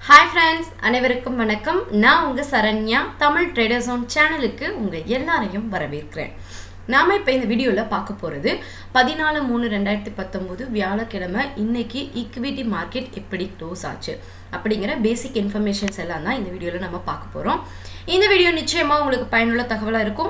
hi friends அனைவருக்கும் வணக்கம் நான் உங்கள் சரண்யா தமிழ் ட்ரேடர்ஸ் ஆன் சேனலுக்கு உங்கள் எல்லாரையும் வரவேற்கிறேன் நாம் இப்போ இந்த வீடியோவில் பார்க்க போகிறது பதினாலு மூணு ரெண்டாயிரத்தி பத்தொம்போது வியாழக்கிழமை இன்னைக்கு ஈக்விட்டி மார்க்கெட் எப்படி க்ளோஸ் ஆச்சு அப்படிங்கிற பேசிக் இன்ஃபர்மேஷன்ஸ் எல்லாம் தான் இந்த வீடியோவில் நம்ம பார்க்க போகிறோம் இந்த வீடியோ நிச்சயமாக உங்களுக்கு பயனுள்ள தகவலாக இருக்கும்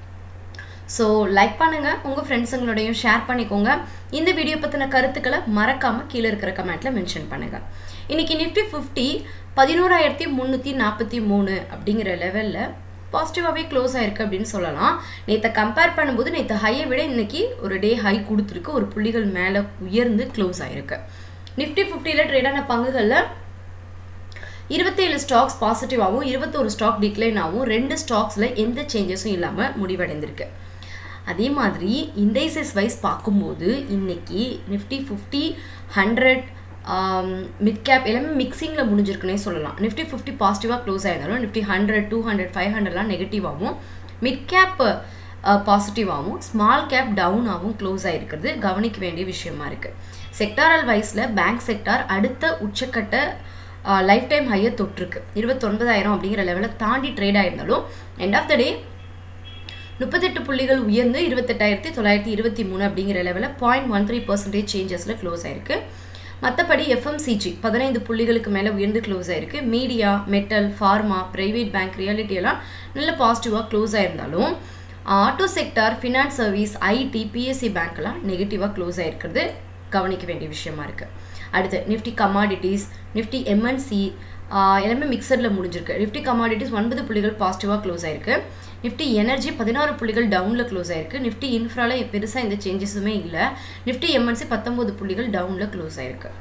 ஸோ லைக் பண்ணுங்கள் உங்கள் ஃப்ரெண்ட்ஸுங்களோடையும் ஷேர் பண்ணிக்கோங்க இந்த வீடியோ பற்றின கருத்துக்களை மறக்காமல் கீழே இருக்கிற கமெண்ட்டில் மென்ஷன் பண்ணுங்கள் இன்றைக்கி நிஃப்டி ஃபிஃப்டி பதினோராயிரத்தி முந்நூற்றி நாற்பத்தி மூணு அப்படிங்கிற லெவலில் பாசிட்டிவாகவே க்ளோஸ் ஆயிருக்கு அப்படின்னு சொல்லலாம் நேற்றை கம்பேர் பண்ணும்போது நேற்று ஹையை விட இன்னைக்கு ஒரு டே ஹை கொடுத்துருக்கு ஒரு புள்ளிகள் மேலே உயர்ந்து க்ளோஸ் ஆயிருக்கு நிஃப்டி ஃபிஃப்டியில் ட்ரேடான பங்குகளில் இருபத்தேழு ஸ்டாக்ஸ் பாசிட்டிவாகவும் இருபத்தோரு ஸ்டாக் டிக்ளைன் ஆகும் ரெண்டு ஸ்டாக்ஸில் எந்த சேஞ்சஸும் இல்லாமல் முடிவடைந்திருக்கு அதே மாதிரி இண்டைசஸ் வைஸ் பார்க்கும்போது இன்னைக்கு Nifty fifty hundred mid cap எல்லாமே மிக்சிங்கில் முடிஞ்சிருக்குன்னே சொல்லலாம் நிஃப்டி ஃபிஃப்டி பாசிட்டிவாக க்ளோஸ் ஆயிருந்தாலும் Nifty hundred two hundred five ஹண்ட்ரட்லாம் நெகட்டிவாகவும் மிட் கேப் பாசிட்டிவாகவும் ஸ்மால் கேப் டவுனாகவும் க்ளோஸ் ஆகிருக்கிறது கவனிக்க வேண்டிய விஷயமா இருக்குது செக்டாரல் வைஸில் பேங்க் செக்டார் அடுத்த உச்சக்கட்ட லைஃப் டைம் ஹையை தொட்டிருக்கு இருபத்தொன்பதாயிரம் அப்படிங்கிற லெவலை தாண்டி ட்ரேட் ஆயிருந்தாலும் எண்ட் ஆஃப் த டே முப்பத்தெட்டு புள்ளிகள் உயர்ந்து இருபத்தெட்டாயிரத்தி தொள்ளாயிரத்தி இருபத்தி மூணு அப்படிங்கிற லெவலில் பாயிண்ட் ஒன் த்ரீ பர்சன்டேஜ் சேஞ்சஸில் க்ளோஸ் ஆயிருக்கு மற்றபடி எஃப்எம்சிஜி பதினைந்து புள்ளிகளுக்கு மேலே உயர்ந்து க்ளோஸ் ஆயிருக்கு media metal pharma private bank reality எல்லாம் நல்ல பாசிட்டிவாக க்ளோஸ் ஆயிருந்தாலும் auto sector finance service IT PSC பேங்க்லாம் நெகட்டிவாக க்ளோஸ் ஆயிருக்கிறது கவனிக்க வேண்டிய விஷயமா இருக்குது அடுத்து நிஃப்டி கமாடிட்டிஸ் நிஃப்டி எம்என்சி எல்லாமே மிக்சரில் முடிஞ்சிருக்கு நிஃப்டி கமாடிட்டிஸ் ஒன்பது புள்ளிகள் பாசிட்டிவாக க்ளோஸ் ஆயிருக்கு நிஃப்டி எனர்ஜி பதினாறு புள்ளிகள் டவுனில் க்ளோஸ் ஆயிருக்கு நிஃப்டி இன்ஃப்ரால பெருசாக எந்த சேஞ்சஸுமே இல்லை நிஃப்டி எம்என்சி பத்தொம்போது புள்ளிகள் டவுனில் க்ளோஸ் ஆயிருக்கு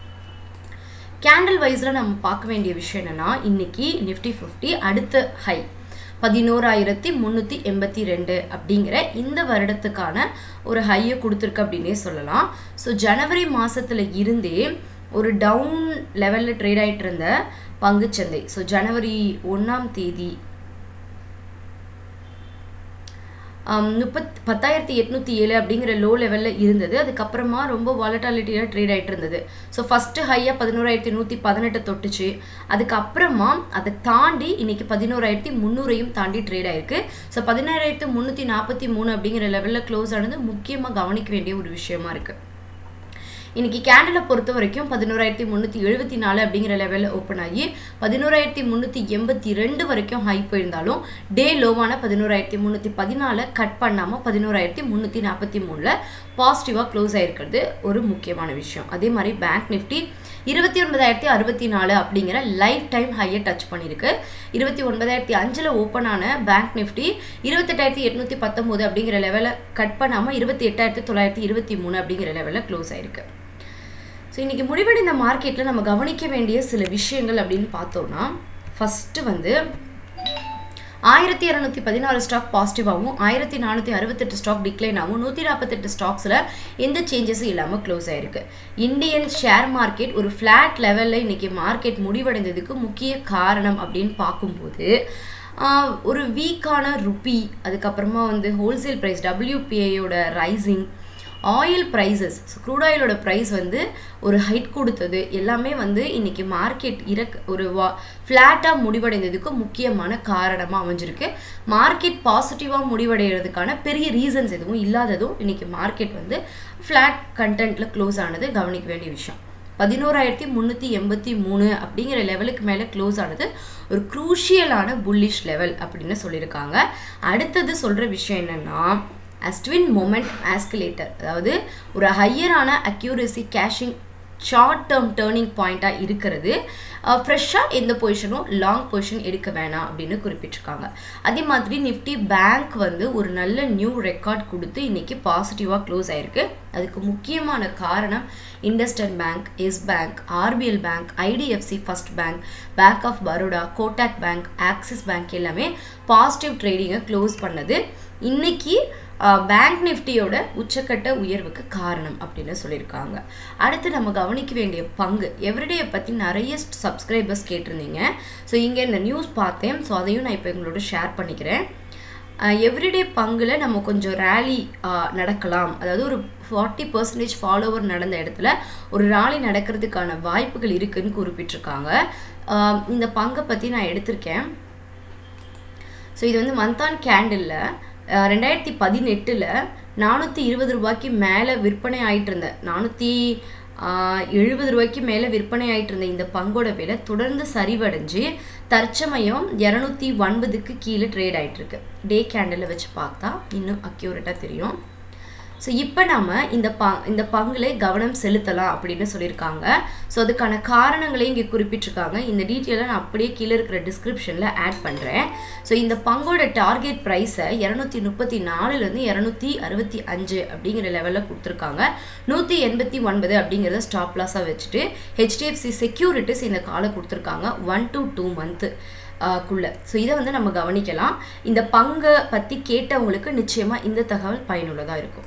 கேண்டில் வைஸில் நம்ம பார்க்க வேண்டிய விஷயம் என்னென்னா இன்னைக்கு நிஃப்டி ஃபிஃப்டி அடுத்த ஹை பதினோராயிரத்தி முந்நூற்றி எண்பத்தி ரெண்டு அப்படிங்கிற இந்த வருடத்துக்கான ஒரு ஹையை கொடுத்துருக்கு அப்படின்னே சொல்லலாம் ஸோ ஜனவரி மாதத்தில் இருந்தே ஒரு டவுன் லெவலில் ட்ரேட் ஆகிட்டு இருந்த பங்குச்சந்தை ஸோ ஜனவரி ஒன்றாம் தேதி முப்பத் பத்தாயிரத்தி எட்நூற்றி ஏழு அப்படிங்கிற லோ லெவலில் இருந்தது அதுக்கப்புறமா ரொம்ப வாலட்டாலிட்டியாக ட்ரேட் ஆகிட்டு இருந்தது ஸோ ஃபஸ்ட்டு ஹையாக பதினோராயிரத்தி நூற்றி பதினெட்டு தொட்டுச்சு அதுக்கப்புறமா அதை தாண்டி இன்னைக்கு பதினோராயிரத்தி முந்நூறையும் தாண்டி ட்ரேட் ஆயிருக்கு ஸோ பதினாயிரத்தி முந்நூற்றி நாற்பத்தி மூணு அப்படிங்கிற லெவலில் க்ளோஸ் ஆனது முக்கியமாக கவனிக்க வேண்டிய ஒரு விஷயமா இருக்குது இன்னைக்கு கேண்டலை பொறுத்த வரைக்கும் பதினோராயிரத்தி முந்நூற்றி எழுபத்தி நாலு அப்படிங்கிற லெவலில் ஓப்பன் ஆகி பதினோராயிரத்தி முந்நூற்றி எண்பத்தி ரெண்டு வரைக்கும் ஹை போயிருந்தாலும் டே லோவான பதினோராயிரத்தி முந்நூற்றி பதினாலை கட் பண்ணாமல் பதினோராயிரத்தி முந்நூற்றி நாற்பத்தி மூணில் பாசிட்டிவாக க்ளோஸ் ஆகிருக்கிறது ஒரு முக்கியமான விஷயம் அதே மாதிரி பேங்க் நிஃப்டி இருபத்தி ஒன்பதாயிரத்தி அறுபத்தி நாலு அப்படிங்கிற லைஃப் டைம் ஹையை டச் பண்ணியிருக்கு இருபத்தி ஒன்பதாயிரத்தி அஞ்சில் ஓப்பன் ஆன பேங்க் நிஃப்டி இருபத்தெட்டாயிரத்தி எட்நூற்றி பத்தொம்போது அப்படிங்கிற லெவலில் கட் பண்ணாமல் இருபத்தி எட்டாயிரத்தி தொள்ளாயிரத்தி இருபத்தி மூணு அப்படிங்கிற லெவலில் க்ளோஸ் ஆயிருக்கு ஸோ இன்றைக்கி முடிவடைந்த மார்க்கெட்டில் நம்ம கவனிக்க வேண்டிய சில விஷயங்கள் அப்படின்னு பார்த்தோம்னா ஃபஸ்ட்டு வந்து ஆயிரத்தி இரநூத்தி பதினாறு ஸ்டாக் பாசிட்டிவாகவும் ஆயிரத்தி நானூற்றி அறுபத்தெட்டு ஸ்டாக் டிக்ளைன் ஆகும் நூற்றி நாற்பத்தெட்டு ஸ்டாக்ஸில் எந்த சேஞ்சஸும் இல்லாமல் க்ளோஸ் ஆயிருக்கு இந்தியன் ஷேர் மார்க்கெட் ஒரு ஃப்ளாட் லெவலில் இன்றைக்கி மார்க்கெட் முடிவடைந்ததுக்கு முக்கிய காரணம் அப்படின்னு பார்க்கும்போது ஒரு வீக்கான ருப்பி அதுக்கப்புறமா வந்து ஹோல்சேல் ப்ரைஸ் டபிள்யூபிஐயோட rising oil prices so crude ஆயிலோட ப்ரைஸ் வந்து ஒரு ஹைட் கொடுத்தது எல்லாமே வந்து இன்றைக்கி மார்க்கெட் இறக் ஒரு வா ஃப்ளாட்டாக முடிவடைந்ததுக்கு முக்கியமான காரணமாக அமைஞ்சிருக்கு மார்க்கெட் பாசிட்டிவாக முடிவடைகிறதுக்கான பெரிய ரீசன்ஸ் எதுவும் இல்லாததும் இன்றைக்கி மார்க்கெட் வந்து ஃப்ளாட் கண்டென்ட்டில் க்ளோஸ் ஆனது கவனிக்க வேண்டிய விஷயம் பதினோராயிரத்தி முந்நூற்றி எண்பத்தி மூணு அப்படிங்கிற லெவலுக்கு மேலே க்ளோஸ் ஆனது ஒரு க்ரூஷியலான புல்லிஷ் லெவல் அப்படின்னு சொல்லியிருக்காங்க அடுத்தது சொல்கிற விஷயம் என்னென்னா அஸ்ட்வின் மொமெண்ட் ஆஸ்கலேட்டர் அதாவது ஒரு ஹையரான அக்யூரசி கேஷிங் ஷார்ட் டேர்ம் டேர்னிங் பாயிண்ட்டாக இருக்கிறது ஃப்ரெஷ்ஷாக எந்த பொசிஷனும் லாங் பொசிஷன் எடுக்க வேணாம் அப்படின்னு குறிப்பிட்டிருக்காங்க அதே மாதிரி நிஃப்டி பேங்க் வந்து ஒரு நல்ல நியூ ரெக்கார்ட் கொடுத்து இன்றைக்கி பாசிட்டிவாக க்ளோஸ் ஆயிருக்கு அதுக்கு முக்கியமான காரணம் IndusInd bank Yes bank RBL bank IDFC first bank bank of Baroda Kotak bank Axis bank எல்லாமே பாசிட்டிவ் ட்ரேடிங்கை க்ளோஸ் பண்ணது இன்னைக்கு பேங்க் நிஃப்டியோட உச்சக்கட்ட உயர்வுக்கு காரணம் அப்படின்னு சொல்லியிருக்காங்க அடுத்து நம்ம கவனிக்க வேண்டிய பங்கு எவ்ரிடேயை பற்றி நிறைய சப்ஸ்கிரைபர்ஸ் கேட்டிருந்தீங்க ஸோ இங்கே இந்த நியூஸ் பார்த்தேன் ஸோ அதையும் நான் இப்போ எங்களோட ஷேர் பண்ணிக்கிறேன் எவ்ரிடே பங்கில் நம்ம கொஞ்சம் ரேலி நடக்கலாம் அதாவது ஒரு ஃபார்ட்டி பர்சன்டேஜ் ஃபாலோவர் நடந்த இடத்துல ஒரு ராலி நடக்கிறதுக்கான வாய்ப்புகள் இருக்குன்னு குறிப்பிட்டிருக்காங்க ஆஹ் இந்த பங்கை பற்றி நான் எடுத்திருக்கேன் ஸோ இது வந்து மந்தான் கேண்டிலில் ரெண்டாயிரத்தி பதினெட்டில் நானூற்றி இருபது ரூபாய்க்கு மேலே விற்பனை ஆயிட்டு இருந்த நானூற்றி எழுபது ரூபாய்க்கு மேலே விற்பனை ஆயிட்டு இருந்த இந்த பங்கோட விலை தொடர்ந்து சரிவடைஞ்சு தற்சமயம் இரநூத்தி ஒன்பதுக்கு கீழே ட்ரேட் ஆயிட்டு இருக்கு டே கேண்டில் வச்சு பார்த்தா இன்னும் அக்யூரேட்டாக தெரியும் ஸோ இப்போ நம்ம இந்த ப இந்த பங்குல கவனம் செலுத்தலாம் அப்படின்னு சொல்லியிருக்காங்க ஸோ அதுக்கான காரணங்களையும் இங்கே குறிப்பிட்டிருக்காங்க இந்த டீட்டெயிலை நான் அப்படியே கீழே இருக்கிற டிஸ்கிரிப்ஷனில் ஆட் பண்ணுறேன் ஸோ இந்த பங்கோட டார்கெட் ப்ரைஸை இரநூத்தி முப்பத்தி நாலுலேருந்து இரநூத்தி அறுபத்தி அஞ்சு அப்படிங்கிற லெவலில் கொடுத்துருக்காங்க நூற்றி எண்பத்தி ஒன்பது அப்படிங்கிறத ஸ்டாப் லாஸாக வச்சுட்டு ஹெச்டிஎஃப்சி செக்யூரிட்டிஸ் இந்த காலை கொடுத்துருக்காங்க ஒன் டு டூ மந்த்து குள்ள ஸோ இதை வந்து நம்ம கவனிக்கலாம் இந்த பங்கை பற்றி கேட்டவங்களுக்கு நிச்சயமாக இந்த தகவல் பயனுள்ளதாக இருக்கும்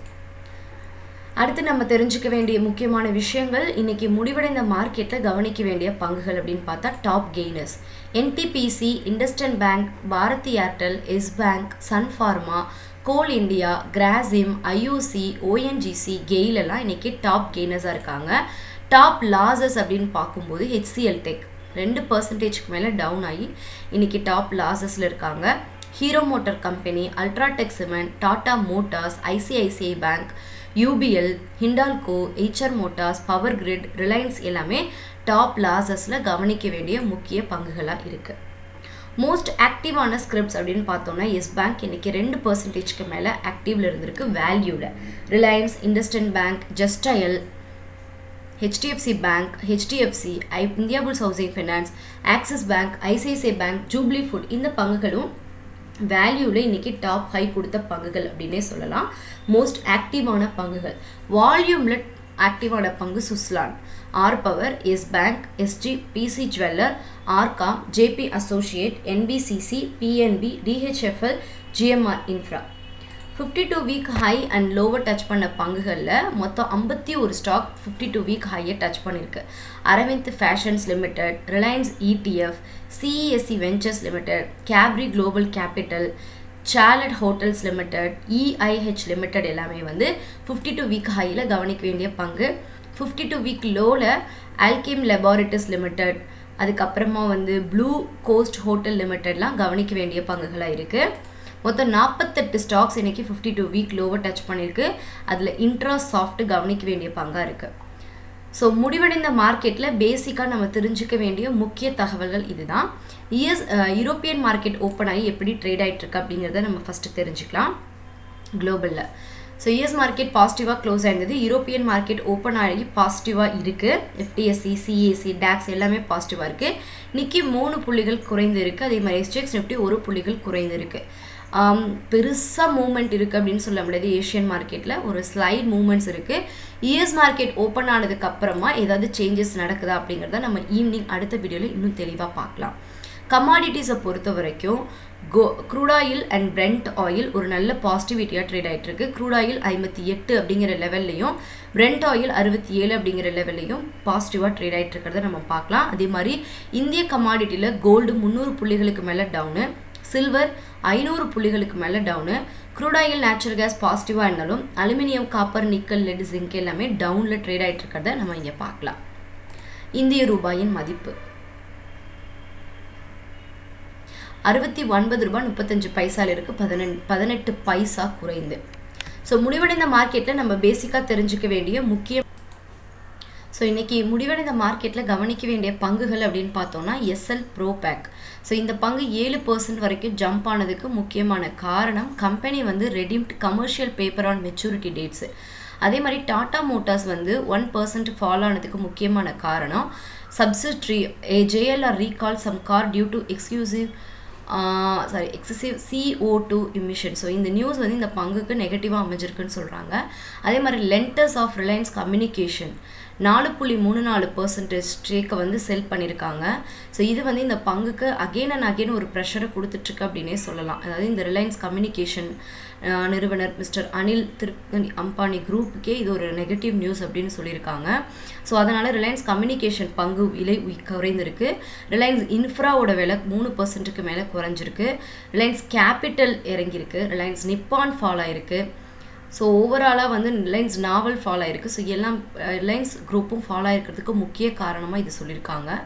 அடுத்து நம்ம தெரிஞ்சுக்க வேண்டிய முக்கியமான விஷயங்கள் இன்னைக்கு முடிவடைந்த மார்க்கெட்டில் கவனிக்க வேண்டிய பங்குகள் அப்படின்னு பார்த்தா top gainers NTPC IndusInd bank Bharti Airtel Yes bank Sun pharma Coal India Grasim IUC ONGC GAIL எல்லாம் இன்னைக்கு டாப் கெய்னர்ஸாக இருக்காங்க டாப் லாசஸ் அப்படின்னு பார்க்கும்போது ஹெச்சிஎல் டெக் ரெண்டு பர்சன்டேஜ்க்கு மேலே டவுன் ஆகி இன்னைக்கு டாப் லாசஸில் இருக்காங்க Hero motor company UltraTech cement Tata motors ICICI bank UPL Hindalco HR motors power grid Reliance எல்லாமே டாப் லாசஸில் கவனிக்க வேண்டிய முக்கிய பங்குகளாக இருக்குது மோஸ்ட் ஆக்டிவான ஸ்கிரிப்ட்ஸ் அப்படின்னு பார்த்தோம்னா எஸ் பேங்க் இன்னைக்கு ரெண்டு பர்சன்டேஜ்க்கு மேலே ஆக்டிவில் இருந்திருக்கு வேல்யூவில் Reliance IndusInd bank Justdial HDFC bank HDFC I India bulls housing finance Axis bank ICICI bank jubilee food இந்த பங்குகளும் வேல்யூவில் இன்றைக்கி டாப் ஹை கொடுத்த பங்குகள் அப்படின்னே சொல்லலாம் மோஸ்ட் ஆக்டிவான பங்குகள் வால்யூமில் ஆக்டிவான பங்கு Suzlon R power Yes bank SG PC jeweller RCom JP associate NBCC PNB DHFL GMR infra fifty two week high and lower touch பண்ண பங்குகளில் மொத்தம் ஐம்பத்தி ஒரு ஸ்டாக் ஃபிஃப்டி டூ வீக் ஹையை டச் பண்ணியிருக்கு Arvind fashions limited Reliance ETF CESC ventures limited Capri global capital Chalet hotels limited EIH limited எல்லாமே வந்து fifty two week ஹையில் கவனிக்க வேண்டிய பங்கு ஃபிஃப்டி டூ வீக் லோவில் ஆல்கேம் லெபார்ட்டரிஸ் லிமிடெட் அதுக்கப்புறமா வந்து ப்ளூ கோஸ்ட் ஹோட்டல் லிமிடெட்லாம் கவனிக்க வேண்டிய பங்குகளாக இருக்குது மொத்தம் நாற்பத்தெட்டு ஸ்டாக்ஸ் இன்னைக்கு fifty two week lower touch பண்ணியிருக்கு அதில் இன்ட்ரா சாஃப்ட் கவனிக்க வேண்டிய பங்காக இருக்குது ஸோ முடிவடைந்த மார்க்கெட்டில் பேசிக்காக நம்ம தெரிஞ்சுக்க வேண்டிய முக்கிய தகவல்கள் இதுதான் இயர்ஸ் யூரோப்பியன் மார்க்கெட் ஓப்பன் ஆகி எப்படி ட்ரேட் ஆகிட்டு இருக்கு அப்படிங்கிறத நம்ம ஃபஸ்ட்டு தெரிஞ்சுக்கலாம் குளோபலில் ஸோ யூஎஸ் மார்க்கெட் பாசிட்டிவாக க்ளோஸ் ஆயிருந்தது யூரோப்பியன் மார்க்கெட் ஓப்பன் ஆகி பாசிட்டிவாக இருக்குது எஃப்டிஎஸ்சி சிஏசி டேக்ஸ் எல்லாமே பாசிட்டிவாக இருக்குது நிக்கி மூணு புள்ளிகள் குறைந்து இருக்குது அதே மாதிரி எஸ்டெக்ஸ் நிஃப்டி ஒரு புள்ளிகள் குறைந்து இருக்குது பெருசாக மூமெண்ட் இருக்குது அப்படின்னு சொல்ல முடியாது ஏஷியன் மார்க்கெட்டில் ஒரு ஸ்லைட் மூமெண்ட்ஸ் இருக்குது யூஎஸ் மார்க்கெட் ஓப்பன் ஆனதுக்கு அப்புறமா ஏதாவது சேஞ்சஸ் நடக்குதா அப்படிங்கிறத நம்ம ஈவினிங் அடுத்த வீடியோவில் இன்னும் தெளிவாக பார்க்கலாம் கமாடிட்டிஸை பொறுத்த வரைக்கும் கோ crude oil and Brent oil ஒரு நல்ல பாசிட்டிவிட்டியாக ட்ரேட் ஆகிட்டு இருக்கு க்ரூட் ஆயில் ஐம்பத்தி எட்டு அப்படிங்கிற லெவல்லையும் பிரெண்ட் ஆயில் அறுபத்தி ஏழு அப்படிங்கிற லெவல்லையும் பாசிட்டிவாக ட்ரேட் ஆகிட்டு இருக்கிறத நம்ம பார்க்கலாம் அதே மாதிரி இந்திய கமாடிட்டியில் கோல்டு முந்நூறு புள்ளிகளுக்கு மேலே டவுனு சில்வர் ஐநூறு புள்ளிகளுக்கு மேலே down crude oil natural gas பாசிட்டிவாக இருந்தாலும் aluminium copper nickel lead zinc எல்லாமே டவுனில் ட்ரேட் ஆகிட்டு இருக்கிறத நம்ம இங்கே பார்க்கலாம் இந்திய ரூபாயின் மதிப்பு அறுபத்தி ஒன்பது ரூபாய் முப்பத்தஞ்சு பைசால இருக்கு பதினெண் பதினெட்டு பைசா குறைந்து ஸோ முடிவடைந்த மார்க்கெட்டில் நம்ம பேசிக்காக தெரிஞ்சுக்க வேண்டிய முக்கிய ஸோ இன்றைக்கி முடிவடைந்த மார்க்கெட்டில் கவனிக்க வேண்டிய பங்குகள் அப்படின்னு பார்த்தோம்னா எஸ்எல் ப்ரோ பேக் ஸோ இந்த பங்கு ஏழு பர்சன்ட் வரைக்கும் ஜம்ப் ஆனதுக்கு முக்கியமான காரணம் கம்பெனி வந்து redeemed commercial paper on maturity dates அதே மாதிரி டாடா மோட்டார்ஸ் வந்து ஒன் பர்சன்ட் ஃபால் ஆனதுக்கு முக்கியமான காரணம் subsidiary a JLR recall some car due to exclusive sorry excessive CO two emission so இந்த நியூஸ் வந்து இந்த பங்குக்கு நெகட்டிவாக அமைஞ்சிருக்குன்னு சொல்கிறாங்க அதே மாதிரி லென்டர்ஸ் ஆஃப் ரிலையன்ஸ் கம்யூனிகேஷன் நாலு புள்ளி மூணு நாலு பர்சன்டேஜ் ஸ்ட்ரேக்கை வந்து செல் பண்ணியிருக்காங்க ஸோ இது வந்து இந்த பங்குக்கு அகெயின் அண்ட் அகெயின் ஒரு ப்ரெஷரை கொடுத்துட்ருக்கு அப்படின்னே சொல்லலாம் அதாவது இந்த ரிலையன்ஸ் கம்யூனிகேஷன் நிறுவனர் மிஸ்டர் அனில் திரு அம்பானி குரூப்புக்கே இது ஒரு நெகட்டிவ் நியூஸ் அப்படின்னு சொல்லியிருக்காங்க ஸோ அதனால் ரிலையன்ஸ் கம்யூனிகேஷன் பங்கு விலை குறைந்திருக்கு ரிலையன்ஸ் இன்ஃப்ராவோட விலை மூணு பர்சன்ட்டுக்கு மேலே குறைஞ்சிருக்கு ரிலையன்ஸ் கேபிட்டல் இறங்கியிருக்கு ரிலையன்ஸ் நிப்பான் ஃபால் ஆயிருக்கு ஸோ ஓவராலாக வந்து ரிலையன்ஸ் நாவல் ஃபால் ஆயிருக்கு ஸோ எல்லாம் ரிலையன்ஸ் குரூப்பும் ஃபால் ஆயிருக்கிறதுக்கு முக்கிய காரணமாக இது சொல்லியிருக்காங்க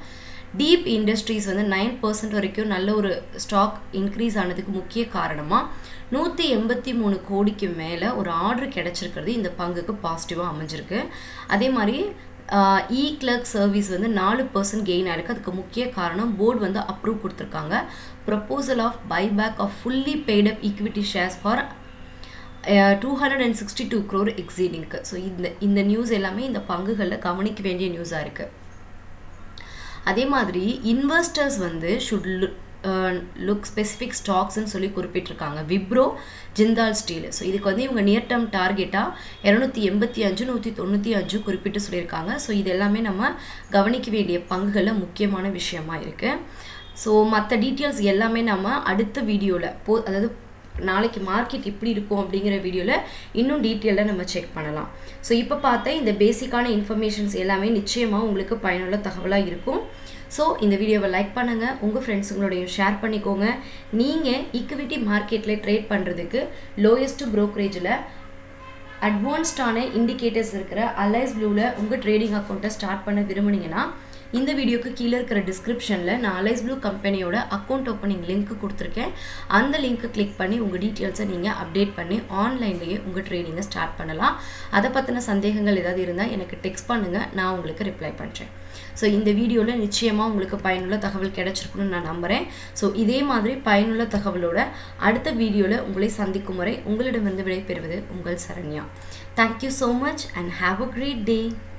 டீப் இண்டஸ்ட்ரீஸ் வந்து நைன் பர்சன்ட் வரைக்கும் நல்ல ஒரு ஸ்டாக் இன்க்ரீஸ் ஆனதுக்கு முக்கிய காரணமாக நூற்றி எண்பத்தி மூணு கோடிக்கு மேலே ஒரு ஆர்டர் கிடச்சிருக்கிறது இந்த பங்குக்கு பாசிட்டிவாக அமைஞ்சிருக்கு அதே மாதிரி இ கிளர்க் சர்வீஸ் வந்து நாலு பர்சன்ட் கெயின் ஆயிருக்கு அதுக்கு முக்கிய காரணம் போர்டு வந்து அப்ரூவ் கொடுத்துருக்காங்க proposal of buyback of fully paid up equity shares for two hundred and sixty two crore எக்ஸீடிங்க்கு ஸோ இந்த இந்த நியூஸ் எல்லாமே இந்த பங்குகளில் கவனிக்க வேண்டிய நியூஸாக இருக்குது அதே மாதிரி இன்வெஸ்டர்ஸ் வந்து ஷுட் லுக் ஸ்பெசிஃபிக் ஸ்டாக்ஸ்ன்னு சொல்லி குறிப்பிட்டிருக்காங்க விப்ரோ ஜிந்தால் ஸ்டீல் ஸோ இதுக்கு வந்து இவங்க நியர் டேர்ம் டார்கெட்டாக இரநூத்தி எண்பத்தி அஞ்சு நூற்றி தொண்ணூற்றி அஞ்சு குறிப்பிட்டு சொல்லியிருக்காங்க ஸோ இது எல்லாமே நம்ம கவனிக்க வேண்டிய பங்குகளில் முக்கியமான விஷயமா இருக்குது ஸோ மற்ற டீட்டெயில்ஸ் எல்லாமே நம்ம அடுத்த வீடியோவில் போ அதாவது நாளைக்கு மார்க்கெட் எப்படி இருக்கும் அப்படிங்கிற வீடியோவில் இன்னும் டீட்டெயிலாக நம்ம செக் பண்ணலாம் ஸோ இப்போ பார்த்த இந்த பேசிக்கான இன்ஃபர்மேஷன்ஸ் எல்லாமே நிச்சயமாக உங்களுக்கு பயனுள்ள தகவலாக இருக்கும் ஸோ இந்த வீடியோவை லைக் பண்ணுங்கள் உங்கள் ஃப்ரெண்ட்ஸுங்களோடையும் ஷேர் பண்ணிக்கோங்க நீங்கள் ஈக்விட்டி மார்க்கெட்டில் ட்ரேட் பண்ணுறதுக்கு லோயஸ்ட் ப்ரோக்கரேஜில் அட்வான்ஸ்டான இண்டிகேட்டர்ஸ் இருக்கிற அலைஸ் ப்ளூவில் உங்கள் ட்ரேடிங் அக்கௌண்ட்டை ஸ்டார்ட் பண்ண விரும்புனீங்கன்னா இந்த வீடியோக்கு கீழே இருக்கிற டிஸ்கிரிப்ஷனில் நான் அலைஸ் ப்ளூ கம்பெனியோட அக்கௌண்ட் ஓப்பனிங் லிங்க் கொடுத்துருக்கேன் அந்த லிங்க்கை கிளிக் பண்ணி உங்கள் டீட்டெயில்ஸை நீங்கள் அப்டேட் பண்ணி ஆன்லைன்லேயே உங்கள் ட்ரேடிங்கை ஸ்டார்ட் பண்ணலாம் அதை பற்றின சந்தேகங்கள் ஏதாவது இருந்தால் எனக்கு டெக்ஸ்ட் பண்ணுங்கள் நான் உங்களுக்கு ரிப்ளை பண்ணுறேன் ஸோ இந்த வீடியோவில் நிச்சயமாக உங்களுக்கு பயனுள்ள தகவல் கிடைச்சிருக்குன்னு நான் நம்புகிறேன் ஸோ இதே மாதிரி பயனுள்ள தகவலோட அடுத்த வீடியோவில் உங்களை சந்திக்கும் வரை உங்களிடமிருந்து விடைபெறுவது உங்கள் Saranya thank you so much and have a great day